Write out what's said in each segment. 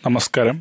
നമസ്കാരം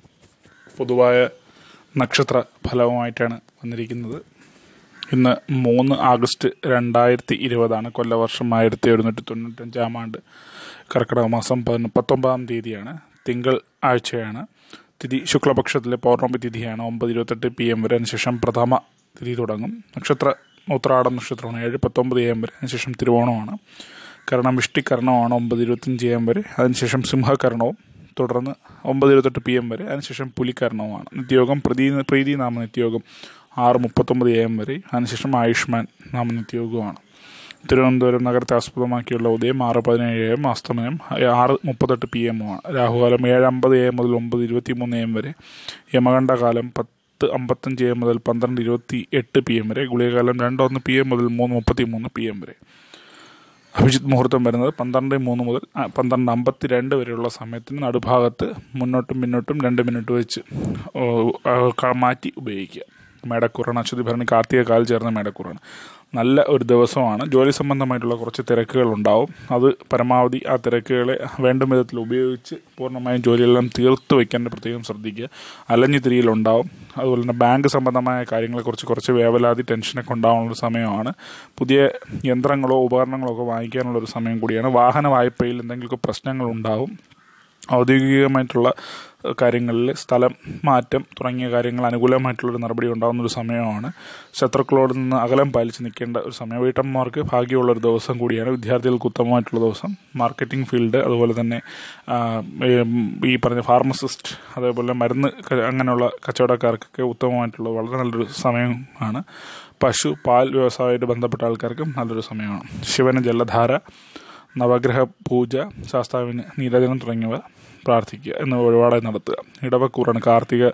പൊതുവായ നക്ഷത്ര ഫലവുമായിട്ടാണ് വന്നിരിക്കുന്നത് ഇന്ന് മൂന്ന് ആഗസ്റ്റ് രണ്ടായിരത്തി ഇരുപതാണ് കൊല്ലവർഷം ആയിരത്തി എഴുന്നൂറ്റി തൊണ്ണൂറ്റഞ്ചാം ആണ്ട് കർക്കിടക മാസം പതിനൊ- പത്തൊമ്പതാം തീയതിയാണ് തിങ്കൾ ആഴ്ചയാണ് തിഥി ശുക്ലപക്ഷത്തിലെ പൗർണമി തിഥിയാണ് ഒമ്പത് ഇരുപത്തെട്ട് പി എം വരെ അതിനുശേഷം പ്രഥമ തിഥി തുടങ്ങും നക്ഷത്ര ഉത്രാടം നക്ഷത്രമാണ് ഏഴ് പത്തൊമ്പത് എം വരെ അതിനുശേഷം തിരുവോണമാണ് കരണം വിഷ്ടികരണമാണ് ഒമ്പത് ഇരുപത്തഞ്ച് എം വരെ അതിനുശേഷം സിംഹകരണവും തുടർന്ന് ഒമ്പത് ഇരുപത്തെട്ട് പി എം വരെ അതിനുശേഷം പുലികരണവുമാണ് നിത്യയോഗം പ്രതി പ്രീതി നാമ നിത്യയോഗം ആറ് മുപ്പത്തൊമ്പത് എ എം വരെ അതിനുശേഷം ആയുഷ്മാൻ നാമ നിത്യയോഗമാണ് തിരുവനന്തപുരം നഗരത്തെ ആസ്പദമാക്കിയുള്ള ഉദയം ആറ് പതിനേഴ് എം അസ്തമയം ആറ് മുപ്പത്തെട്ട് പി എമ്മുമാണ് രാഹുകാലം ഏഴ് അമ്പത് എ മുതൽ ഒമ്പത് ഇരുപത്തി മൂന്ന് എം വരെ യമകണ്ഠകാലം പത്ത് അമ്പത്തഞ്ച് എം മുതൽ പന്ത്രണ്ട് ഇരുപത്തി എട്ട് പി എം വരെ ഗുളികകാലം രണ്ടൊന്ന് പി എം മുതൽ മൂന്ന് മുപ്പത്തി മൂന്ന് പി എം വരെ അഭിജിത്ത് മുഹൂർത്തം വരുന്നത് പന്ത്രണ്ട് മൂന്ന് മുതൽ ആ, പന്ത്രണ്ട് അമ്പത്തി രണ്ട് വരെയുള്ള സമയത്തിന് നടുഭാഗത്ത് മുന്നോട്ടും പിന്നോട്ടും രണ്ട് മിനിറ്റ് വെച്ച് ഓ, ആ, ക- മാറ്റി ഉപയോഗിക്കുക മേടക്കൂറാണ് അശ്വതി ഭരണി കാർത്തിക കാൽ ചേർന്ന മേടക്കൂറാണ് നല്ല ഒരു ദിവസമാണ് ജോലി സംബന്ധമായിട്ടുള്ള കുറച്ച് തിരക്കുകൾ ഉണ്ടാവും അത് പരമാവധി ആ തിരക്കുകളെ വേണ്ട വിധത്തിൽ ഉപയോഗിച്ച് പൂർണ്ണമായും ജോലിയെല്ലാം തീർത്ത് വയ്ക്കാൻ പ്രത്യേകം ശ്രദ്ധിക്കുക അലഞ്ഞു തിരിയലുണ്ടാവും അതുപോലെ തന്നെ ബാങ്ക് സംബന്ധമായ കാര്യങ്ങളെക്കുറിച്ച് കുറച്ച് വേവലാതി ടെൻഷനൊക്കെ ഉണ്ടാവാനുള്ള സമയമാണ് പുതിയ യന്ത്രങ്ങളോ ഉപകരണങ്ങളോ ഒക്കെ വാങ്ങിക്കാനുള്ള ഒരു സമയം കൂടിയാണ് വാഹന വായ്പയിൽ എന്തെങ്കിലുമൊക്കെ പ്രശ്നങ്ങൾ ഉണ്ടാവും ഔദ്യോഗികമായിട്ടുള്ള കാര്യങ്ങളിൽ സ്ഥലം മാറ്റം തുടങ്ങിയ കാര്യങ്ങൾ അനുകൂലമായിട്ടുള്ളൊരു നടപടി ഉണ്ടാകുന്ന ഒരു സമയമാണ് ശത്രുക്കളോട് നിന്ന് അകലം പാലിച്ച് നിൽക്കേണ്ട ഒരു സമയം വീട്ടമ്മമാർക്ക് ഭാഗ്യമുള്ള ഒരു ദിവസം കൂടിയാണ് വിദ്യാർത്ഥികൾക്ക് ഉത്തമമായിട്ടുള്ള ദിവസം മാർക്കറ്റിംഗ് ഫീൽഡ് അതുപോലെ തന്നെ ആ, ഉം, ഈ പറഞ്ഞ ഫാർമസിസ്റ്റ് അതേപോലെ മരുന്ന് ക- അങ്ങനെയുള്ള കച്ചവടക്കാർക്കൊക്കെ ഉത്തമമായിട്ടുള്ള വളരെ നല്ലൊരു സമയമാണ് പശു പാൽ വ്യവസായമായിട്ട് ബന്ധപ്പെട്ട ആൾക്കാർക്കും നല്ലൊരു സമയമാണ് ശിവന് ജലധാര നവഗ്രഹ പൂജ ശാസ്താവിന് നീരാജനം തുടങ്ങിയവ പ്രാർത്ഥിക്കുക എന്നിവ വഴിപാടായി നടത്തുക ഇടവക്കൂറാണ് കാർത്തിക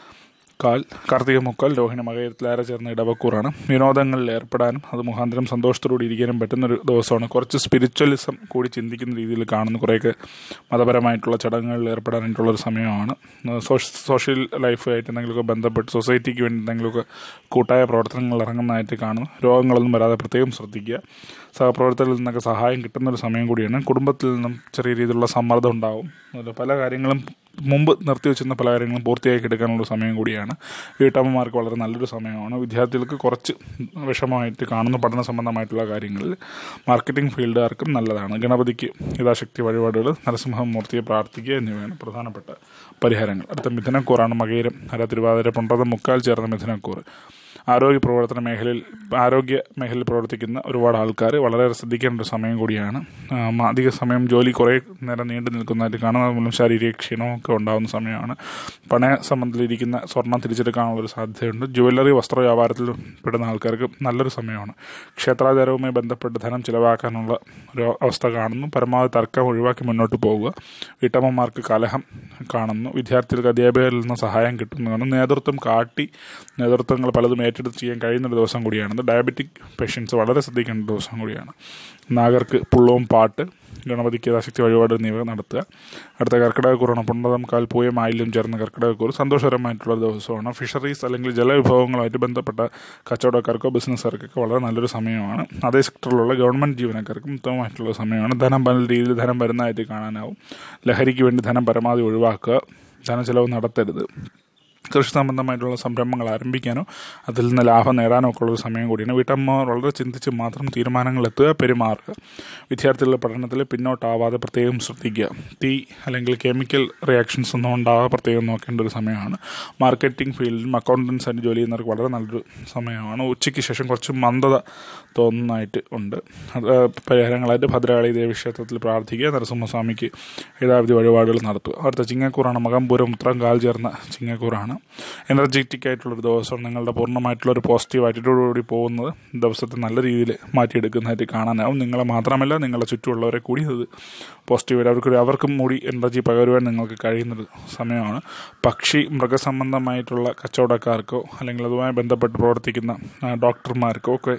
കാൽ കാർത്തിക മുക്കാൽ രോഹിണി മകയത്തിലേറെ ചേർന്ന ഇടവക്കൂറാണ് വിനോദങ്ങളിൽ ഏർപ്പെടാനും അത് മുഖാന്തരം സന്തോഷത്തോടെ ഇരിക്കാനും പറ്റുന്നൊരു ദിവസമാണ് കുറച്ച് സ്പിരിച്വലിസം കൂടി ചിന്തിക്കുന്ന രീതിയിൽ കാണുന്ന കുറേയൊക്കെ മതപരമായിട്ടുള്ള ചടങ്ങുകളിൽ ഏർപ്പെടാനായിട്ടുള്ള ഒരു സമയമാണ് സോഷ്യ സോഷ്യൽ ലൈഫുമായിട്ട് എന്തെങ്കിലുമൊക്കെ ബന്ധപ്പെട്ട് സൊസൈറ്റിക്ക് വേണ്ടി എന്തെങ്കിലുമൊക്കെ കൂട്ടായ പ്രവർത്തനങ്ങൾ ഇറങ്ങുന്നതായിട്ട് കാണുന്നു രോഗങ്ങളൊന്നും വരാതെ പ്രത്യേകം ശ്രദ്ധിക്കുക സഹപ്രവർത്തകരിൽ നിന്നൊക്കെ സഹായം കിട്ടുന്ന ഒരു സമയം കൂടിയാണ് കുടുംബത്തിൽ നിന്നും ചെറിയ രീതിയിലുള്ള സമ്മർദ്ദം ഉണ്ടാവും അതുപോലെ പല കാര്യങ്ങളും മുമ്പ് നിർത്തിവെച്ചിരുന്ന പല കാര്യങ്ങളും പൂർത്തിയാക്കി എടുക്കാനുള്ള സമയം കൂടിയാണ് വീട്ടമ്മമാർക്ക് വളരെ നല്ലൊരു സമയമാണ് വിദ്യാർത്ഥികൾക്ക് കുറച്ച് വിഷമമായിട്ട് കാണുന്ന പഠന സംബന്ധമായിട്ടുള്ള കാര്യങ്ങളിൽ മാർക്കറ്റിംഗ് ഫീൽഡുകാർക്കും നല്ലതാണ് ഗണപതിക്ക് യഥാശക്തി വഴിപാടുകൾ നരസിംഹമൂർത്തിയെ പ്രാർത്ഥിക്കുക എന്നിവയാണ് പ്രധാനപ്പെട്ട പരിഹാരങ്ങൾ അടുത്ത മിഥുനക്കൂറാണ് മകയിരം അര തിരുവാതിര പുണ്ടതം മുക്കാൽ ചേർന്ന മിഥുനക്കൂറ് ആരോഗ്യ പ്രവർത്തന മേഖലയിൽ ആരോഗ്യ മേഖലയിൽ പ്രവർത്തിക്കുന്ന ഒരുപാട് ആൾക്കാർ വളരെ ശ്രദ്ധിക്കേണ്ട ഒരു സമയം കൂടിയാണ് ആ, മ- അധിക സമയം ജോലി കുറേ നേരം നീണ്ടു നിൽക്കുന്നതായിട്ട് കാണുന്നത് മൂലം ശാരീരിക ക്ഷീണമൊക്കെ ഉണ്ടാകുന്ന സമയമാണ് പണയ സംബന്ധത്തിലിരിക്കുന്ന സ്വർണം തിരിച്ചെടുക്കാനുള്ള ഒരു സാധ്യതയുണ്ട് ജുവല്ലറി വസ്ത്ര വ്യാപാരത്തിൽ പെടുന്ന ആൾക്കാർക്ക് നല്ലൊരു സമയമാണ് ക്ഷേത്രാചാരവുമായി ബന്ധപ്പെട്ട് ധനം ചിലവാക്കാനുള്ള ഒരു അവസ്ഥ കാണുന്നു പരമാവധി തർക്കം ഒഴിവാക്കി മുന്നോട്ട് പോവുക വീട്ടമ്മമാർക്ക് കലഹം കാണുന്നു വിദ്യാർത്ഥികൾക്ക് അധ്യാപകരിൽ നിന്ന് സഹായം കിട്ടുന്നു കാണുന്നു നേതൃത്വം കാട്ടി നേതൃത്വങ്ങൾ പലതും ഏറ്റെടുത്ത് ചെയ്യാൻ കഴിയുന്ന ഒരു ദിവസം കൂടിയാണ് ഡയബറ്റിക് പേഷ്യൻസ് വളരെ ശ്രദ്ധിക്കേണ്ട ഒരു ദിവസം കൂടിയാണ് നാഗർക്ക് പുള്ളവും പാട്ട് ഗണപതിക്ക് യഥാശക്തി വഴിപാട് എന്നിവ നടത്തുക അടുത്ത കർക്കിടകക്കൂറാണ് പുണ്ണതം കാൽ പൂയം ആയില്യം ചേർന്ന കർക്കിടകക്കൂർ സന്തോഷകരമായിട്ടുള്ള ഒരു ദിവസമാണ് ഫിഷറീസ് അല്ലെങ്കിൽ ജലവിഭവങ്ങളുമായിട്ട് ബന്ധപ്പെട്ട കച്ചവടക്കാർക്കോ ബിസിനസ്സുകാർക്കൊക്കെ വളരെ നല്ലൊരു സമയമാണ് അതേ സെക്ടറിലുള്ള ഗവൺമെൻറ് ജീവനക്കാർക്കും ഉത്തമമായിട്ടുള്ള സമയമാണ് ധനം പല രീതിയിൽ ധനം വരുന്നതായിട്ട് കാണാനാവും ലഹരിക്ക് വേണ്ടി ധനം പരമാവധി ഒഴിവാക്കുക ധനചെലവ് നടത്തരുത് കൃഷി സംബന്ധമായിട്ടുള്ള സംരംഭങ്ങൾ ആരംഭിക്കാനോ അതിൽ നിന്ന് ലാഭം നേടാനോ ഒക്കെ ഉള്ളൊരു സമയം കൂടിയാണ് വീട്ടമ്മ വളരെ ചിന്തിച്ച് മാത്രം തീരുമാനങ്ങൾ എത്തുക പെരുമാറുക വിദ്യാർത്ഥികളുടെ പഠനത്തിൽ പിന്നോട്ടാവാതെ പ്രത്യേകം ശ്രദ്ധിക്കുക തീ അല്ലെങ്കിൽ കെമിക്കൽ റിയാക്ഷൻസ് ഒന്നും ഉണ്ടാകാതെ പ്രത്യേകം നോക്കേണ്ട ഒരു സമയമാണ് മാർക്കറ്റിംഗ് ഫീൽഡിലും അക്കൗണ്ടൻസ് ആയിട്ട് ജോലി ചെയ്യുന്നവർക്ക് വളരെ നല്ലൊരു സമയമാണ് ഉച്ചയ്ക്ക് ശേഷം കുറച്ച് മന്ദത തോന്നുന്നതായിട്ട് ഉണ്ട് അത് പരിഹാരങ്ങളായിട്ട് ഭദ്രകാളി ദേവി ക്ഷേത്രത്തിൽ പ്രാർത്ഥിക്കുക നരസിംഹസ്വാമിക്ക് യഥാവിധി വഴിപാടുകൾ നടത്തുക അടുത്ത ചിങ്ങക്കൂറാണ് മകംപൂരം ഉത്രം കാൽ ചേർന്ന ചിങ്ങക്കൂറാണ് എനർജറ്റിക് ആയിട്ടുള്ളൊരു ദിവസം നിങ്ങളുടെ പൂർണ്ണമായിട്ടുള്ള ഒരു പോസിറ്റീവ് ആറ്റിറ്റ്യൂഡോടുകൂടി പോകുന്നത് ദിവസത്തെ നല്ല രീതിയിൽ മാറ്റിയെടുക്കുന്നതായിട്ട് കാണാനാവും നിങ്ങളെ മാത്രമല്ല നിങ്ങളുടെ ചുറ്റുമുള്ളവരെ കൂടി അത് പോസിറ്റീവായിട്ട് അവർക്ക് അവർക്കും കൂടി എനർജി പകരുവാൻ നിങ്ങൾക്ക് കഴിയുന്നൊരു സമയമാണ് പക്ഷി മൃഗസംബന്ധമായിട്ടുള്ള കച്ചവടക്കാർക്കോ അല്ലെങ്കിൽ അതുമായി ബന്ധപ്പെട്ട് പ്രവർത്തിക്കുന്ന ആ, ഡോക്ടർമാർക്കോ ഒക്കെ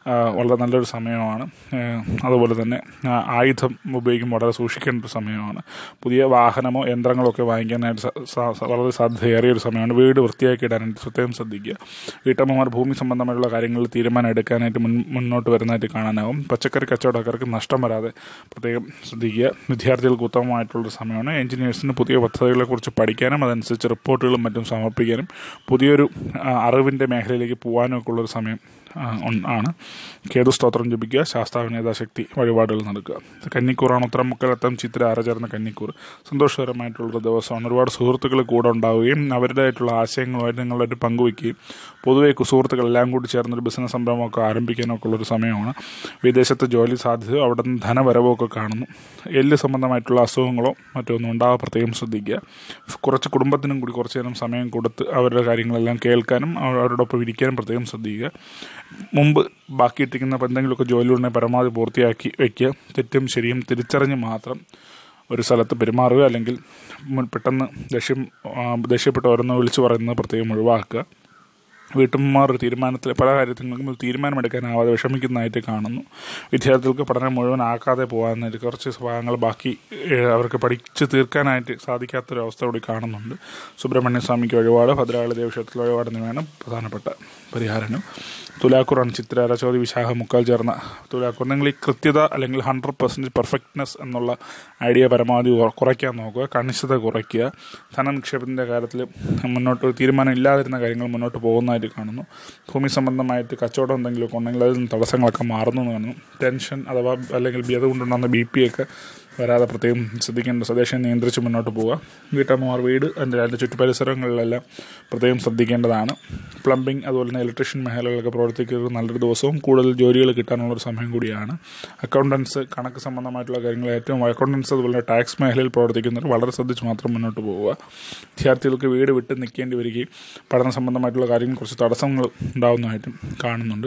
ആ, വളരെ നല്ലൊരു സമയമാണ് ഏഹ് അതുപോലെ തന്നെ ആ, ആയുധം ഉപയോഗിക്കുമ്പോൾ വളരെ സൂക്ഷിക്കേണ്ട ഒരു സമയമാണ് പുതിയ വാഹനമോ യന്ത്രങ്ങളോ ഒക്കെ വാങ്ങിക്കാനായിട്ട് സ- സ- സ- വളരെ സാധ്യതയേറിയ ഒരു സമയമാണ് വീട് വൃത്തിയാക്കി ഇടാനായിട്ട് പ്രത്യേകം ശ്രദ്ധിക്കുക വീട്ടമ്മമാർ ഭൂമി സംബന്ധമായിട്ടുള്ള കാര്യങ്ങളിൽ തീരുമാനം എടുക്കാനായിട്ട് മുൻ മുന്നോട്ട് വരുന്നതായിട്ട് കാണാനാവും പച്ചക്കറി കച്ചവടക്കാർക്ക് നഷ്ടം വരാതെ പ്രത്യേകം ശ്രദ്ധിക്കുക വിദ്യാർത്ഥികൾക്ക് ഉത്തമമായിട്ടുള്ളൊരു സമയമാണ് എഞ്ചിനീയേഴ്സിന് പുതിയ പദ്ധതികളെക്കുറിച്ച് പഠിക്കാനും അതനുസരിച്ച് റിപ്പോർട്ടുകളും മറ്റും സമർപ്പിക്കാനും പുതിയൊരു ആ, അറിവിൻ്റെ മേഖലയിലേക്ക് പോകാനും ഒക്കെ ഉള്ളൊരു സമയം ആ, ഉൺ- ആണ് കേതു സ്തോത്രം ജപിക്കുക ശാസ്താവിന് യഥാശക്തി വഴിപാടുകൾ നടക്കുക കന്നിക്കൂറാണ് ഉത്തരം മുക്കലത്തം ചിത്ര അരചേർന്ന കന്നിക്കൂർ സന്തോഷകരമായിട്ടുള്ളൊരു ദിവസമാണ് ഒരുപാട് സുഹൃത്തുക്കൾ കൂടെ ഉണ്ടാവുകയും അവരുടേതായിട്ടുള്ള ആശയങ്ങളുമായിട്ട് നിങ്ങളായിട്ട് പങ്കുവയ്ക്കുകയും പൊതുവെ സുഹൃത്തുക്കളെല്ലാം കൂടി ചേർന്നൊരു ബിസിനസ് സംരംഭമൊക്കെ ആരംഭിക്കാനൊക്കെ ഉള്ളൊരു സമയമാണ് വിദേശത്ത് ജോലി സാധ്യതയോ അവിടെ നിന്ന് ധനവരവോ ഒക്കെ കാണുന്നു എല്ല് സംബന്ധമായിട്ടുള്ള അസുഖങ്ങളോ മറ്റോ ഒന്നും ഉണ്ടാവാൻ പ്രത്യേകം ശ്രദ്ധിക്കുക കുറച്ച് കുടുംബത്തിനും കൂടി കുറച്ച് നേരം സമയം കൊടുത്ത് അവരുടെ കാര്യങ്ങളെല്ലാം കേൾക്കാനും അവ- അവരോടൊപ്പം ഇരിക്കാനും പ്രത്യേകം ശ്രദ്ധിക്കുക മുമ്പ് ബാക്കിയിട്ടിരിക്കുന്ന എന്തെങ്കിലുമൊക്കെ ജോലി ഉണ്ടെങ്കിൽ പരമാവധി പൂർത്തിയാക്കി വയ്ക്കുക തെറ്റും ശരിയും തിരിച്ചറിഞ്ഞ് മാത്രം ഒരു സ്ഥലത്ത് പെരുമാറുക അല്ലെങ്കിൽ മുൻ- പെട്ടെന്ന് ദേഷ്യം ആ, ദേഷ്യപ്പെട്ട് ഓരോന്ന് വിളിച്ചു പറയുന്നത് പ്രത്യേകം ഒഴിവാക്കുക വീട്ടമ്മമാർ ഒരു തീരുമാനത്തിൽ പല കാര്യത്തിലും ഒരു തീരുമാനമെടുക്കാനാവാതെ വിഷമിക്കുന്നതായിട്ട് കാണുന്നു വിദ്യാർത്ഥികൾക്ക് പഠനം മുഴുവൻ ആക്കാതെ പോകാനായിട്ട് കുറച്ച് ഭാഗങ്ങൾ ബാക്കി ഏഹ്, അവർക്ക് പഠിച്ച് തീർക്കാനായിട്ട് സാധിക്കാത്തൊരവസ്ഥ കൂടി കാണുന്നുണ്ട് സുബ്രഹ്മണ്യ സ്വാമിക്ക് വഴിപാട് ഭദ്രകാളി ദേവക്ഷേത്രത്തിൽ വഴിപാട് എന്നിവയാണ് പ്രധാനപ്പെട്ട പരിഹാരം തുലാക്കൂറാണ് ചിത്ര ചോദ്യ വിശാഖ മുക്കാൽ ചേർന്ന തുലാക്കൂർ നിങ്ങൾ ഈ കൃത്യത അല്ലെങ്കിൽ ഹൺഡ്രഡ് പെർസെൻറ്റേജ് പെർഫെക്റ്റ്നെസ് എന്നുള്ള ഐഡിയ പരമാവധി കുറ- കുറയ്ക്കാൻ നോക്കുക കണിശത കുറയ്ക്കുക ധനനിക്ഷേപത്തിൻ്റെ കാര്യത്തിൽ മുന്നോട്ട് ഒരു തീരുമാനം ഇല്ലാതിരുന്ന കാര്യങ്ങൾ മുന്നോട്ട് പോകുന്നതായിട്ട് കാണുന്നു ഭൂമി സംബന്ധമായിട്ട് കച്ചവടം എന്തെങ്കിലുമൊക്കെ ഉണ്ടെങ്കിൽ അതിൽ നിന്ന് തടസ്സങ്ങളൊക്കെ മാറുന്നു എന്ന് കാണുന്നു ടെൻഷൻ അഥവാ അല്ലെങ്കിൽ ബി അതുകൊണ്ടുണ്ടാകുന്ന ബി പി ഒക്കെ വരാതെ പ്രത്യേകം ശ്രദ്ധിക്കേണ്ട സ്വദേശം നിയന്ത്രിച്ച് മുന്നോട്ട് പോവുക വീട്ടമ്മമാർ വീട് അതിൻ്റെ അതിൻ്റെ ചുറ്റുപരിസരങ്ങളിലെല്ലാം പ്രത്യേകം ശ്രദ്ധിക്കേണ്ടതാണ് പ്ലംബിംഗ് അതുപോലെ തന്നെ ഇലക്ട്രീഷ്യൻ മേഖലകളിലൊക്കെ പ്രവർത്തിക്കുന്ന നല്ലൊരു ദിവസവും കൂടുതൽ ജോലികൾ കിട്ടാനുള്ളൊരു സമയം കൂടിയാണ് അക്കൗണ്ടൻസ് കണക്ക് സംബന്ധമായിട്ടുള്ള കാര്യങ്ങൾ ഏറ്റവും അക്കൗണ്ടൻസ് അതുപോലെ ടാക്സ് മേഖലയിൽ പ്രവർത്തിക്കുന്നവർ വളരെ ശ്രദ്ധിച്ച് മാത്രം മുന്നോട്ട് പോവുക വിദ്യാർത്ഥികൾക്ക് വീട് വിട്ട് നിൽക്കേണ്ടി വരികയും പഠന സംബന്ധമായിട്ടുള്ള കാര്യങ്ങൾ കുറച്ച് തടസ്സങ്ങൾ ഉണ്ടാകുന്നതായിട്ടും കാണുന്നുണ്ട്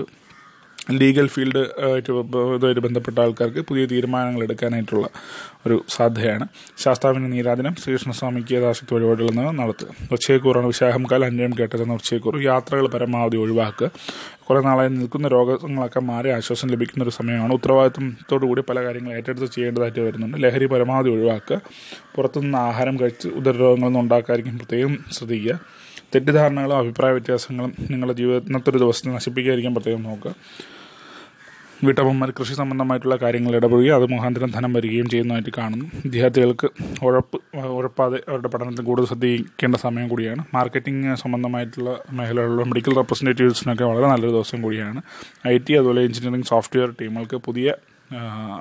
ലീഗൽ ഫീൽഡ് ആയിട്ട് ബ- ഇതുമായിട്ട് ബന്ധപ്പെട്ട ആൾക്കാർക്ക് പുതിയ തീരുമാനങ്ങൾ എടുക്കാനായിട്ടുള്ള ഒരു സാധ്യതയാണ് ശാസ്താവിന് നീരാജനം ശ്രീകൃഷ്ണസ്വാമിക്ക് യഥാശക്തി വഴിപാടുകൾ എന്നിവ നടത്തുക ഉച്ചയക്കൂറാണ് വിശാഖം കാലം അഞ്ചാം കേട്ടതെന്ന ഉച്ചയക്കൂർ യാത്രകൾ പരമാവധി ഒഴിവാക്കുക കുറേ നാളായി നിൽക്കുന്ന രോഗങ്ങളൊക്കെ മാറി ആശ്വാസം ലഭിക്കുന്ന ഒരു സമയമാണ് ഉത്തരവാദിത്വത്തോടു കൂടി പല കാര്യങ്ങൾ ഏറ്റെടുത്ത് ചെയ്യേണ്ടതായിട്ട് വരുന്നുണ്ട് ലഹരി പരമാവധി ഒഴിവാക്കുക പുറത്തുനിന്ന് ആഹാരം കഴിച്ച് ഉദരരോഗങ്ങളൊന്നും ഉണ്ടാക്കാതിരിക്കും പ്രത്യേകം ശ്രദ്ധിക്കുക തെറ്റിദ്ധാരണകളും അഭിപ്രായ വ്യത്യാസങ്ങളും നിങ്ങളുടെ ജീവിതത്തിൽ ഇന്നത്തെ ഒരു ദിവസത്തെ നശിപ്പിക്കാതിരിക്കാൻ പ്രത്യേകം നോക്കുക വീട്ടമ്മമാർ കൃഷി സംബന്ധമായിട്ടുള്ള കാര്യങ്ങൾ ഇടപെടുകയും അത് മുഖാന്തരം ധനം വരികയും ചെയ്യുന്നതായിട്ട് കാണുന്നു വിദ്യാർത്ഥികൾക്ക് ഉഴപ്പ് ഉഴപ്പാതെ അവരുടെ പഠനത്തിൽ കൂടുതൽ ശ്രദ്ധിക്കേണ്ട സമയം കൂടിയാണ് മാർക്കറ്റിംഗ് സംബന്ധമായിട്ടുള്ള മേഖലകളിലുള്ള മെഡിക്കൽ റെപ്രസെൻറ്റേറ്റീവ്സിനൊക്കെ വളരെ നല്ലൊരു ദിവസം കൂടിയാണ് ഐ ടി അതുപോലെ എഞ്ചിനീയറിംഗ് സോഫ്റ്റ്വെയർ ടീമുകൾക്ക് പുതിയ ആ,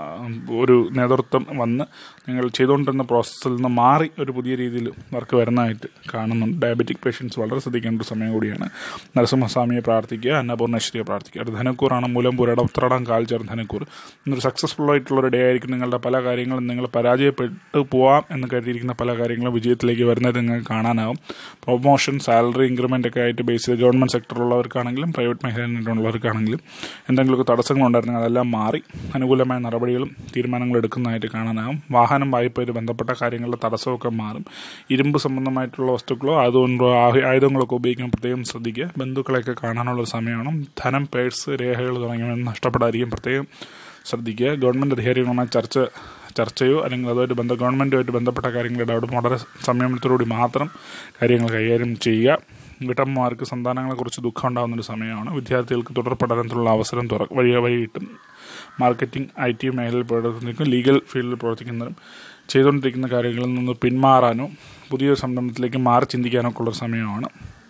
ഒരു നേതൃത്വം വന്ന് നിങ്ങൾ ചെയ്തുകൊണ്ടിരുന്ന പ്രോസസ്സിൽ നിന്ന് മാറി ഒരു പുതിയ രീതിയിൽ വർക്ക് വരുന്നതായിട്ട് കാണുന്നുണ്ട് ഡയബറ്റിക് പേഷ്യൻസ് വളരെ ശ്രദ്ധിക്കേണ്ട ഒരു സമയം കൂടിയാണ് നരസിംഹസ്വാമിയെ പ്രാർത്ഥിക്കുക അന്നപൂർണേശ്വരിയെ പ്രാർത്ഥിക്കുക ഒരു ധനക്കൂറാണ് മൂലംപൂർ ഇടത്തറടം കാൽ ചേർന്ന് ധനക്കൂർ ഇന്നൊരു സക്സസ്ഫുൾ ആയിട്ടുള്ള ഒരു ഡേ ആയിരിക്കും നിങ്ങളുടെ പല കാര്യങ്ങളും നിങ്ങൾ പരാജയപ്പെട്ടു പോവാം എന്ന് കരുതിയിരിക്കുന്ന പല കാര്യങ്ങളും വിജയത്തിലേക്ക് വരുന്നത് നിങ്ങൾക്ക് കാണാനാവും പ്രൊമോഷൻ സാലറി ഇൻക്രിമെൻ്റ് ഒക്കെ ആയിട്ട് ബേസ് ചെയ്ത് ഗവൺമെൻറ് സെക്ടറിലുള്ളവർക്കാണെങ്കിലും പ്രൈവറ്റ് മേഖലയിലുള്ളവർക്കാണെങ്കിലും എന്തെങ്കിലുമൊക്കെ തടസ്സങ്ങളുണ്ടായിരുന്നെങ്കിൽ അതെല്ലാം മാറി അനുകൂലമായ നടപടികളും തീരുമാനങ്ങളും എടുക്കുന്നതായിട്ട് കാണാനാകും വാഹനം വായ്പയായിട്ട് ബന്ധപ്പെട്ട കാര്യങ്ങളുടെ തടസ്സമൊക്കെ മാറും ഇരുമ്പ് സംബന്ധമായിട്ടുള്ള വസ്തുക്കളോ അതുകൊണ്ടോ ആഹ് ആയുധങ്ങളൊക്കെ ഉപയോഗിക്കാൻ പ്രത്യേകം ശ്രദ്ധിക്കുക ബന്ധുക്കളെയൊക്കെ കാണാനുള്ള ഒരു സമയമാണ് ധനം പേഴ്സ് രേഖകൾ തുടങ്ങിയവ നഷ്ടപ്പെടാതിരിക്കാൻ പ്രത്യേകം ശ്രദ്ധിക്കുക ഗവൺമെൻറ് അധികാരികളുമായി ചർച്ച ചർച്ചയോ അല്ലെങ്കിൽ അതുമായിട്ട് ബന്ധ ഗവൺമെൻറ്റുമായിട്ട് ബന്ധപ്പെട്ട കാര്യങ്ങളുടെ അവിടെ വളരെ സംയമനത്തോടുകൂടി മാത്രം കാര്യങ്ങൾ കൈകാര്യം ചെയ്യുക വീട്ടമ്മമാർക്ക് സന്താനങ്ങളെക്കുറിച്ച് ദുഃഖം ഉണ്ടാകുന്ന ഒരു സമയമാണ് വിദ്യാർത്ഥികൾക്ക് തുടർ പഠനത്തിനുള്ള അവസരം തുറ വഴി വഴി കിട്ടും മാർക്കറ്റിംഗ് ഐ ടി മേഖലയിൽ പ്രവർത്തിക്കുന്ന ലീഗൽ ഫീൽഡിൽ പ്രവർത്തിക്കുന്നവരും ചെയ്തുകൊണ്ടിരിക്കുന്ന കാര്യങ്ങളിൽ നിന്ന് പിന്മാറാനോ പുതിയൊരു സംരംഭത്തിലേക്ക് മാറി ചിന്തിക്കാനോ ഒക്കെ ഉള്ളൊരു സമയമാണ്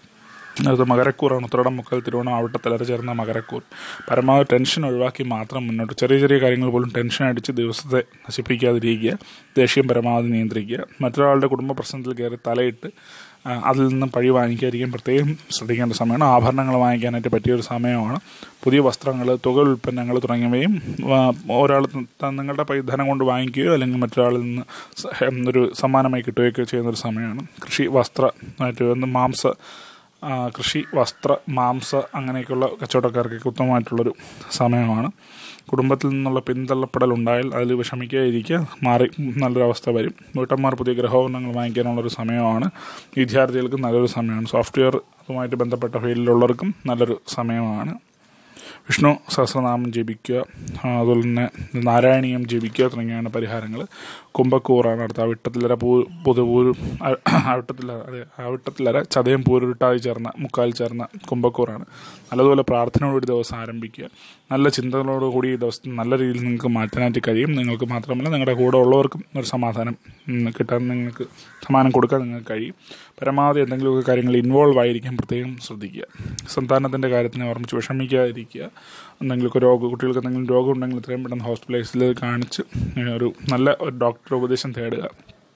അത് മകരക്കൂറാണ് ഉത്തരടം മുക്കൽ തിരുവോണം ആവട്ടെ തലര ചേർന്ന മകരക്കൂർ പരമാവധി ടെൻഷൻ ഒഴിവാക്കി മാത്രം മുന്നോട്ട് ചെറിയ ചെറിയ കാര്യങ്ങൾ പോലും ടെൻഷൻ അടിച്ച് ദിവസത്തെ നശിപ്പിക്കാതിരിക്കുക ദേഷ്യം പരമാവധി നിയന്ത്രിക്കുക മറ്റൊരാളുടെ കുടുംബ പ്രശ്നത്തിൽ കയറി തലയിട്ട് ആ, അതിൽ നിന്നും പഴി വാങ്ങിക്കാതിരിക്കാൻ പ്രത്യേകം ശ്രദ്ധിക്കേണ്ട സമയമാണ് ആഭരണങ്ങൾ വാങ്ങിക്കാനായിട്ട് പറ്റിയൊരു സമയമാണ് പുതിയ വസ്ത്രങ്ങൾ തുക ഉൽപ്പന്നങ്ങൾ തുടങ്ങിയവയും ആ, ഒരാൾ ത- നിങ്ങളുടെ പൈ ധനം കൊണ്ട് വാങ്ങിക്കുകയോ അല്ലെങ്കിൽ മറ്റൊരാളിൽ നിന്ന് സ- ഒരു സമ്മാനമായി കിട്ടുകയൊക്കെ ചെയ്യുന്നൊരു സമയമാണ് കൃഷി വസ്ത്ര ആയിട്ട് വന്ന് മാംസ ആ, കൃഷി വസ്ത്ര മാംസ അങ്ങനെയൊക്കെയുള്ള കച്ചവടക്കാർക്കൊക്കെ ഉത്തമമായിട്ടുള്ളൊരു സമയമാണ് കുടുംബത്തിൽ നിന്നുള്ള പിന്തള്ളപ്പെടൽ ഉണ്ടായാൽ അതിൽ വിഷമിക്കാതിരിക്കുക മാറി നല്ലൊരു അവസ്ഥ വരും വീട്ടന്മാർ പുതിയ ഗൃഹോപകരണങ്ങൾ വാങ്ങിക്കാനുള്ളൊരു സമയമാണ് വിദ്യാർത്ഥികൾക്ക് നല്ലൊരു സമയമാണ് സോഫ്റ്റ്വെയർ അതുമായിട്ട് ബന്ധപ്പെട്ട ഫീൽഡിലുള്ളവർക്കും നല്ലൊരു സമയമാണ് വിഷ്ണു സഹസ്രനാമം ജപിക്കുക ആ, അതുപോലെ തന്നെ നാരായണീയം ജപിക്കുക തുടങ്ങിയാണ് പരിഹാരങ്ങൾ കുംഭക്കൂറാണ് അടുത്ത അവിട്ടത്തിലര പൂ പുതുപൂര് അവിട്ടത്തിലര അതെ അവിട്ടത്തിലര ചതയം പൂരുരുട്ടായി ചേർന്ന മുക്കാൽ ചേർന്ന കുംഭക്കൂറാണ് നല്ലതുപോലെ പ്രാർത്ഥനയോടുകൂടി ദിവസം ആരംഭിക്കുക നല്ല ചിന്തകളോടുകൂടി ഈ ദിവസം നല്ല രീതിയിൽ നിങ്ങൾക്ക് മാറ്റാനായിട്ട് കഴിയും നിങ്ങൾക്ക് മാത്രമല്ല നിങ്ങളുടെ കൂടെ ഉള്ളവർക്കും ഒരു സമാധാനം ഉം, കിട്ടാൻ നിങ്ങൾക്ക് സമാധാനം കൊടുക്കാൻ നിങ്ങൾക്ക് കഴിയും പരമാവധി എന്തെങ്കിലുമൊക്കെ കാര്യങ്ങൾ ഇൻവോൾവ് ആയിരിക്കാൻ പ്രത്യേകം ശ്രദ്ധിക്കുക സന്താനത്തിൻ്റെ കാര്യത്തിനെ ഓർമ്മിച്ച് വിഷമിക്കാതിരിക്കുക എന്തെങ്കിലുമൊക്കെ രോഗം കുട്ടികൾക്ക് എന്തെങ്കിലും രോഗം ഉണ്ടെങ്കിൽ എത്രയും പെട്ടെന്ന് ഹോസ്പിറ്റലൈസിൽ കാണിച്ച് ഏ, ഒരു നല്ല ഒരു ഡോക്ടർ ഉപദേശം തേടുക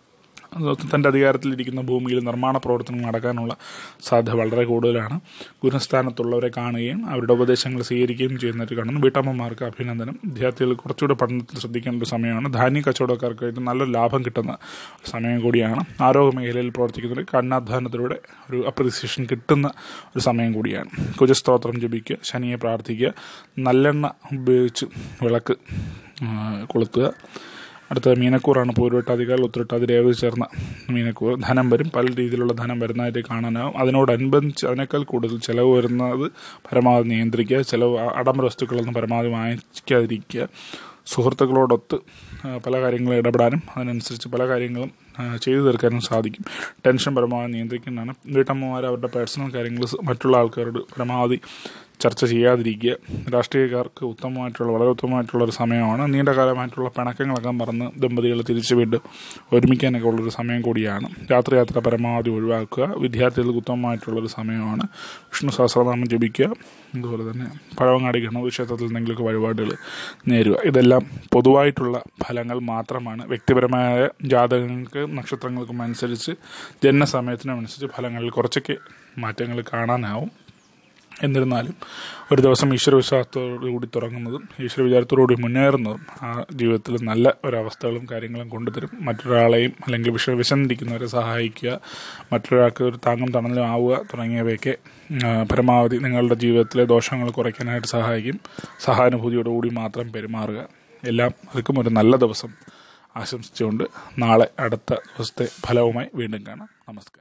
അത് തൻ്റെ അധികാരത്തിലിരിക്കുന്ന ഭൂമിയിൽ നിർമ്മാണ പ്രവർത്തനം നടക്കാനുള്ള സാധ്യത വളരെ കൂടുതലാണ് ഗുരുസ്ഥാനത്തുള്ളവരെ കാണുകയും അവരുടെ ഉപദേശങ്ങൾ സ്വീകരിക്കുകയും ചെയ്യുന്നതായിട്ട് കാണുന്നു വീട്ടമ്മമാർക്ക് അഭിനന്ദനം വിദ്യാർത്ഥികൾ കുറച്ചുകൂടെ പഠനത്തിൽ ശ്രദ്ധിക്കേണ്ട ഒരു സമയമാണ് ധാന്യ കച്ചവടക്കാർക്കായിട്ട് നല്ലൊരു ലാഭം കിട്ടുന്ന ഒരു സമയം കൂടിയാണ് ആരോഗ്യ മേഖലയിൽ പ്രവർത്തിക്കുന്നവർ കഠിനാധ്വാനത്തിലൂടെ ഒരു അപ്രിസിയേഷൻ കിട്ടുന്ന ഒരു സമയം കൂടിയാണ് കുജസ്തോത്രം ജപിക്കുക ശനിയെ പ്രാർത്ഥിക്കുക നല്ലെണ്ണ ഉപയോഗിച്ച് വിളക്ക് ആ, കൊളുത്തുക അടുത്ത മീനക്കൂറാണ് പൂരുവട്ടാതികാൽ ഉത്തരട്ടാതി രേവതി ചേർന്ന മീനക്കൂർ ധനം വരും പല രീതിയിലുള്ള ധനം വരുന്നതായിട്ട് കാണാനാവും അതിനോടനുബന്ധിച്ച് അതിനേക്കാൾ കൂടുതൽ ചിലവ് വരുന്നത് പരമാവധി നിയന്ത്രിക്കുക ചിലവ് അ- ആഡംബര വസ്തുക്കളൊന്നും പരമാവധി വാങ്ങിക്കാതിരിക്കുക സുഹൃത്തുക്കളോടൊത്ത് ആ, പല കാര്യങ്ങളും ഇടപെടാനും അതിനനുസരിച്ച് പല കാര്യങ്ങളും ആ, ചെയ്തു തീർക്കാനും സാധിക്കും ടെൻഷൻ പരമാവധി നിയന്ത്രിക്കുന്നതാണ് വീട്ടമ്മമാർ അവരുടെ പേഴ്സണൽ കാര്യങ്ങൾ സ് മറ്റുള്ള ആൾക്കാരോട് പരമാവധി ചർച്ച ചെയ്യാതിരിക്കുക രാഷ്ട്രീയക്കാർക്ക് ഉത്തമമായിട്ടുള്ള വളരെ ഉത്തമമായിട്ടുള്ള ഒരു സമയമാണ് നീണ്ട കാലമായിട്ടുള്ള പിണക്കങ്ങളൊക്കെ മറന്ന് ദമ്പതികൾ തിരിച്ചു വീണ്ടും ഒരുമിക്കാനൊക്കെ ഉള്ളൊരു സമയം കൂടിയാണ് രാത്രിയാത്ര പരമാവധി ഒഴിവാക്കുക വിദ്യാർത്ഥികൾക്ക് ഉത്തമമായിട്ടുള്ളൊരു സമയമാണ് വിഷ്ണു സഹസ്രനാമം ജപിക്കുക അതുപോലെ തന്നെ പഴവങ്ങാടി ഗണപതി ക്ഷേത്രത്തിൽ എന്തെങ്കിലുമൊക്കെ വഴിപാടുകൾ നേരുക ഇതെല്ലാം പൊതുവായിട്ടുള്ള ഫലങ്ങൾ മാത്രമാണ് വ്യക്തിപരമായ ജാതകങ്ങൾക്ക് നക്ഷത്രങ്ങൾക്കും അനുസരിച്ച് ജനനസമയത്തിനും അനുസരിച്ച് ഫലങ്ങളിൽ കുറച്ചൊക്കെ മാറ്റങ്ങൾ കാണാനാവും എന്നിരുന്നാലും ഒരു ദിവസം ഈശ്വര വിശ്വാസത്തോടു കൂടി തുടങ്ങുന്നതും ഈശ്വര വിചാരത്തോടുകൂടി മുന്നേറുന്നതും ആ ജീവിതത്തിൽ നല്ല ഒരവസ്ഥകളും കാര്യങ്ങളും കൊണ്ടുതരും മറ്റൊരാളെയും അല്ലെങ്കിൽ വിഷ വിശന്നിരിക്കുന്നവരെ സഹായിക്കുക മറ്റൊരാൾക്ക് ഒരു താങ്ങും തണലും ആവുക തുടങ്ങിയവയൊക്കെ ആ, പരമാവധി നിങ്ങളുടെ ജീവിതത്തിലെ ദോഷങ്ങൾ കുറയ്ക്കാനായിട്ട് സഹായിക്കും സഹാനുഭൂതിയോടുകൂടി മാത്രം പെരുമാറുക എല്ലാം അവർക്കും ഒരു നല്ല ദിവസം ആശംസിച്ചുകൊണ്ട് നാളെ അടുത്ത ദിവസത്തെ ഫലവുമായി വീണ്ടും കാണാം നമസ്കാരം